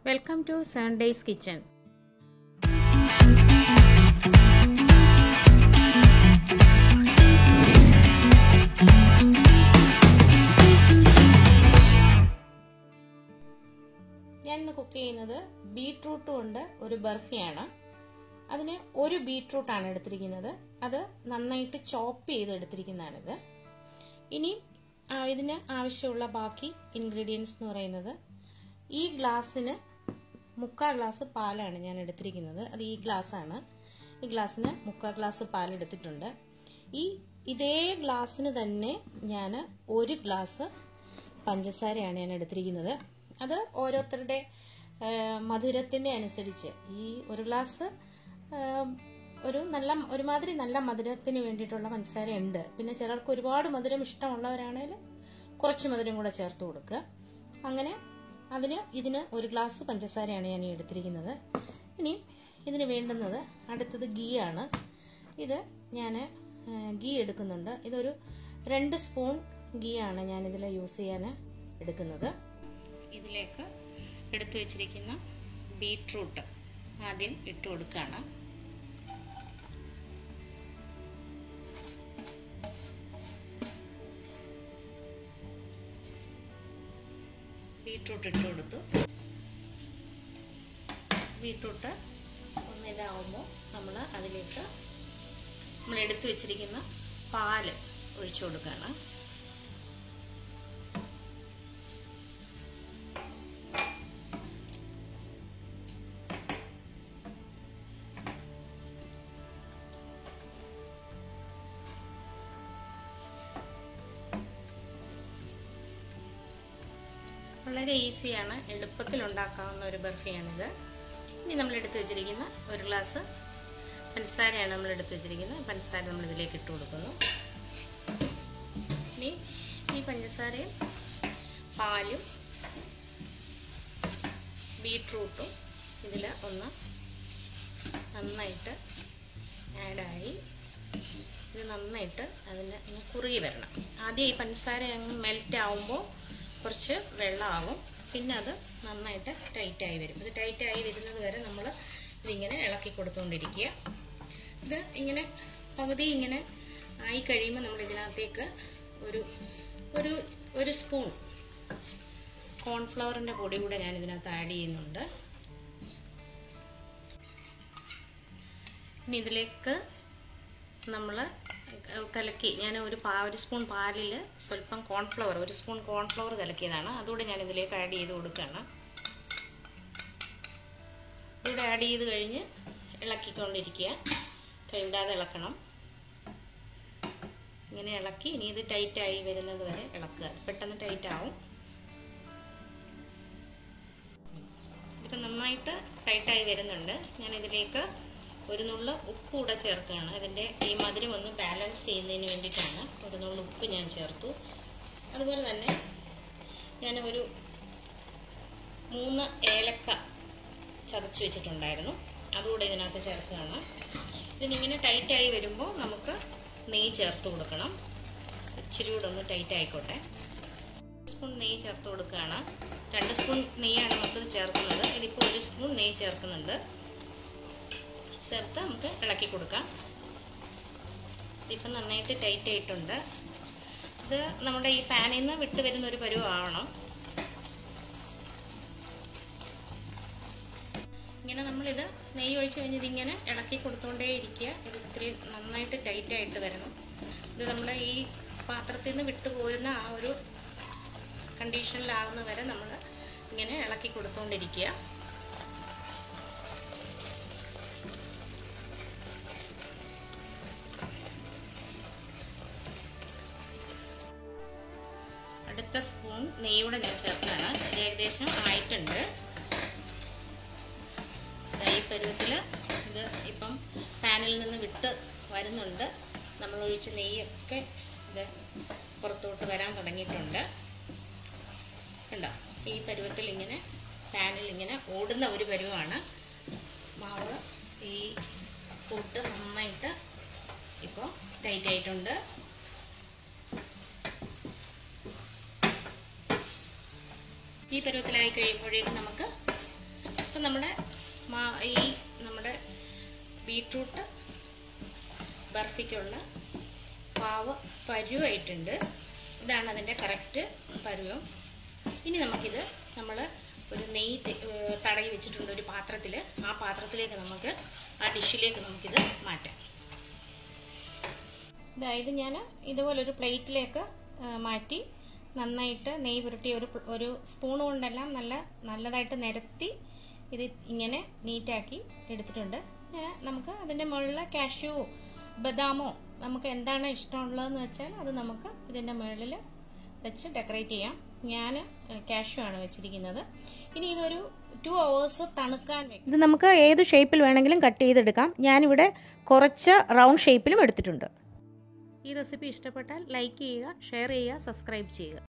welcome to Sundays kitchen ഞാൻ ഇന്ന് cook ചെയ്യുന്നത് ബീട്രൂട്ട് കൊണ്ട് ഒരു ബർഫിയാണ് അതിന് ഒരു ബീട്രൂട്ടാണ് എടുത്തിരിക്കുന്നത് അത് നന്നായിട്ട് ചോപ്പ് ചെയ്ത് എടുത്തിരിക്കുന്നതാണിത് ഇനി ആ, ഇതിന് ആവശ്യമുള്ള ബാക്കി ഇൻഗ്രീഡിയൻസ് എന്ന് പറയുന്നത് ഈ ഗ്ലാസ്സിന് മുക്കാൽ ഗ്ലാസ് പാലാണ് ഞാൻ എടുത്തിരിക്കുന്നത് അത് ഈ ഗ്ലാസ്സാണ് ഈ ഗ്ലാസ്സിന് മുക്കാൽ ഗ്ലാസ് പാൽ എടുത്തിട്ടുണ്ട് ഈ ഇതേ ഗ്ലാസ്സിന് തന്നെ ഞാൻ ഒരു ഗ്ലാസ് പഞ്ചസാരയാണ് ഞാൻ എടുത്തിരിക്കുന്നത് അത് ഓരോരുത്തരുടെ ആ, മധുരത്തിന്റെ അനുസരിച്ച് ഈ ഒരു ഗ്ലാസ് ആ, ഒരു നല്ല ഒരുമാതിരി നല്ല മധുരത്തിന് വേണ്ടിയിട്ടുള്ള പഞ്ചസാര ഉണ്ട് പിന്നെ ചിലർക്ക് ഒരുപാട് മധുരം ഇഷ്ടമുള്ളവരാണെങ്കിൽ കുറച്ച് മധുരം കൂടെ ചേർത്ത് കൊടുക്കുക അങ്ങനെ അതിന് ഇതിന് ഒരു ഗ്ലാസ് പഞ്ചസാരയാണ് ഞാൻ ഈ എടുത്തിരിക്കുന്നത് ഇനി ഇതിന് വേണ്ടുന്നത് അടുത്തത് ഗീ ആണ് ഇത് ഞാൻ ഗീ എടുക്കുന്നുണ്ട് ഇതൊരു രണ്ട് സ്പൂൺ ഗീ ആണ് ഞാൻ ഇതിൽ യൂസ് ചെയ്യാൻ എടുക്കുന്നത് ഇതിലേക്ക് എടുത്തു വെച്ചിരിക്കുന്ന ബീട്രൂട്ട് ആദ്യം ഇട്ട് കൊടുക്കുകയാണ് ബീട്രൂട്ട് ഇട്ട് കൊടുത്തു ബീട്രൂട്ട് ഒന്ന് ഇതാവുമ്പോൾ നമ്മൾ അതിലേക്ക് നമ്മൾ എടുത്തു വെച്ചിരിക്കുന്ന പാല് ഒഴിച്ചു കൊടുക്കുകയാണ് വളരെ ഈസിയാണ് എളുപ്പത്തിൽ ഉണ്ടാക്കാവുന്ന ഒരു ബർഫിയാണിത് ഇനി നമ്മൾ എടുത്തു വെച്ചിരിക്കുന്ന ഒരു ഗ്ലാസ് പഞ്ചസാരയാണ് നമ്മൾ എടുത്തു വെച്ചിരിക്കുന്നത് പഞ്ചസാര നമ്മൾ ഇതിലേക്ക് ഇട്ട് കൊടുക്കുന്നു ഇനി ഈ പഞ്ചസാരയും പാലും ബീട്രൂട്ടും ഇതിൽ ഒന്ന് നന്നായിട്ട് ആഡായി ഇത് നന്നായിട്ട് അതിന് ഒന്ന് കുറുകി വരണം ആദ്യം ഈ പഞ്ചസാര അങ്ങ് മെൽറ്റ് ആവുമ്പോൾ കുറച്ച് വെള്ളമാവും പിന്നെ അത് നന്നായിട്ട് ടൈറ്റായി വരും ഇത് ടൈറ്റായി വരുന്നത് വരെ നമ്മൾ ഇതിങ്ങനെ ഇളക്കി കൊടുത്തുകൊണ്ടിരിക്കുക ഇത് ഇങ്ങനെ പകുതി ഇങ്ങനെ ആയി കഴിയുമ്പോൾ നമ്മൾ ഇതിനകത്തേക്ക് ഒരു ഒരു ഒരു സ്പൂൺ കോൺഫ്ലവറിൻ്റെ പൊടി കൂടെ ഞാൻ ഇതിനകത്ത് ആഡ് ചെയ്യുന്നുണ്ട് ഇനി ഇതിലേക്ക് നമ്മൾ കലക്കി ഞാൻ ഒരു പാ ഒരു സ്പൂൺ പാലിൽ സ്വല്പം കോൺഫ്ലവർ ഒരു സ്പൂൺ കോൺഫ്ലവർ കലക്കിയതാണ് അതുകൂടെ ഞാൻ ഇതിലേക്ക് ആഡ് ചെയ്ത് കൊടുക്കുകയാണ് ഇവിടെ ആഡ് ചെയ്ത് കഴിഞ്ഞ് ഇളക്കിക്കൊണ്ടിരിക്കുക കൈവിടാതെ ഇളക്കണം ഇങ്ങനെ ഇളക്കി ഇനി ഇത് ടൈറ്റായി വരുന്നത് വരെ ഇളക്കുക പെട്ടെന്ന് ടൈറ്റ് ആവും ഇത് നന്നായിട്ട് ടൈറ്റായി വരുന്നുണ്ട് ഞാൻ ഇതിലേക്ക് ഒരു നുള്ള് ഉപ്പ് കൂടെ ചേർക്കുകയാണ് ഇതിൻ്റെ ഈ മധുരം ഒന്ന് ബാലൻസ് ചെയ്യുന്നതിന് വേണ്ടിയിട്ടാണ് ഒരു നുള്ള് ഉപ്പ് ഞാൻ ചേർത്തു അതുപോലെ തന്നെ ഞാൻ ഒരു മൂന്ന് ഏലക്ക ചതച്ച് വെച്ചിട്ടുണ്ടായിരുന്നു അതുകൂടെ ഇതിനകത്ത് ചേർക്കുകയാണ് ഇതിനിങ്ങനെ ടൈറ്റായി വരുമ്പോൾ നമുക്ക് നെയ്യ് ചേർത്ത് കൊടുക്കണം ഇച്ചിരി കൂടെ ഒന്ന് ടൈറ്റ് ആയിക്കോട്ടെ സ്പൂൺ നെയ്യ് ചേർത്ത് കൊടുക്കുകയാണ് രണ്ട് സ്പൂൺ നെയ്യാണ് നമുക്ക് ചേർക്കുന്നത് ഇതിപ്പോൾ ഒരു സ്പൂൺ നെയ്യ് ചേർക്കുന്നുണ്ട് ചേർത്ത് നമുക്ക് ഇളക്കി കൊടുക്കാം ഇപ്പം നന്നായിട്ട് ടൈറ്റ് ആയിട്ടുണ്ട് ഇത് നമ്മുടെ ഈ പാനിൽ നിന്ന് വിട്ട് വരുന്ന ഒരു പരുവാവണം ഇങ്ങനെ നമ്മളിത് നെയ്യ് ഒഴിച്ച് കഴിഞ്ഞ് ഇതിങ്ങനെ ഇളക്കി കൊടുത്തുകൊണ്ടേ ഇരിക്കുക ഇത് ഇത്തിരി നന്നായിട്ട് ടൈറ്റ് ആയിട്ട് വരണം ഇത് നമ്മൾ ഈ പാത്രത്തിൽ നിന്ന് വിട്ടു പോരുന്ന ആ ഒരു കണ്ടീഷനിലാകുന്ന വരെ നമ്മൾ ഇങ്ങനെ ഇളക്കി കൊടുത്തുകൊണ്ടിരിക്കുക അടുത്ത സ്പൂൺ നെയ്യൂടെ ഞാൻ ചേർത്താണ് ഇത് ഏകദേശം ആയിട്ടുണ്ട് ഈ പരുവത്തിൽ ഇത് ഇപ്പം പാനിൽ നിന്ന് വിട്ട് വരുന്നുണ്ട് നമ്മൾ ഒഴിച്ച നെയ്യൊക്കെ ഇത് പുറത്തോട്ട് വരാൻ തുടങ്ങിയിട്ടുണ്ട് ഉണ്ടോ ഈ പരുവത്തിൽ ഇങ്ങനെ പാനിൽ ഇങ്ങനെ ഓടുന്ന ഒരു പരുവമാണ് മാവ് ഈ കൂട്ട് നന്നായിട്ട് ഇപ്പോൾ ടൈറ്റ് ആയിട്ടുണ്ട് ഈ പരുവത്തിലായി കഴിയുമ്പോഴേക്കും നമുക്ക് അപ്പം നമ്മുടെ മാ- ഈ നമ്മുടെ ബീട്രൂട്ട് ബർഫിക്കുള്ള പാവ് പരുവായിട്ടുണ്ട് ഇതാണ് അതിൻ്റെ കറക്റ്റ് പരുവം ഇനി നമുക്കിത് നമ്മൾ ഒരു നെയ്യ് തെ- ഏർ തടയി വെച്ചിട്ടുണ്ട് ഒരു പാത്രത്തിൽ ആ പാത്രത്തിലേക്ക് നമുക്ക് ആ ഡിഷിലേക്ക് നമുക്കിത് മാറ്റാം ഇതായത് ഞാൻ ഇതുപോലൊരു പ്ലേറ്റിലേക്ക് ആ, മാറ്റി നന്നായിട്ട് നെയ്യ് പുരട്ടി ഒരു പ്ല- ഒരു സ്പൂൺ കൊണ്ടെല്ലാം നല്ല നല്ലതായിട്ട് നിരത്തി ഇത് ഇങ്ങനെ നീറ്റാക്കി എടുത്തിട്ടുണ്ട് ഞാൻ നമുക്ക് അതിൻ്റെ മുകളിൽ കാഷ്യൂ ബദാമോ നമുക്ക് എന്താണ് ഇഷ്ടമുള്ളതെന്ന് വെച്ചാൽ അത് നമുക്ക് ഇതിൻ്റെ മുകളിൽ വെച്ച് ഡെക്കറേറ്റ് ചെയ്യാം ഞാൻ കാഷ്യൂ ആണ് വെച്ചിരിക്കുന്നത് ഇനി ഇതൊരു ടു അവേഴ്സ് തണുക്കാൻ വെക്കും ഇത് നമുക്ക് ഏത് ഷേപ്പിൽ വേണമെങ്കിലും കട്ട് ചെയ്തെടുക്കാം ഞാനിവിടെ കുറച്ച് റൗണ്ട് ഷേപ്പിലും എടുത്തിട്ടുണ്ട് ഈ റെസിപ്പി ഇഷ്ടപ്പെട്ടാൽ ലൈക്ക് ചെയ്യുക ഷെയർ ചെയ്യുക സബ്സ്ക്രൈബ് ചെയ്യുക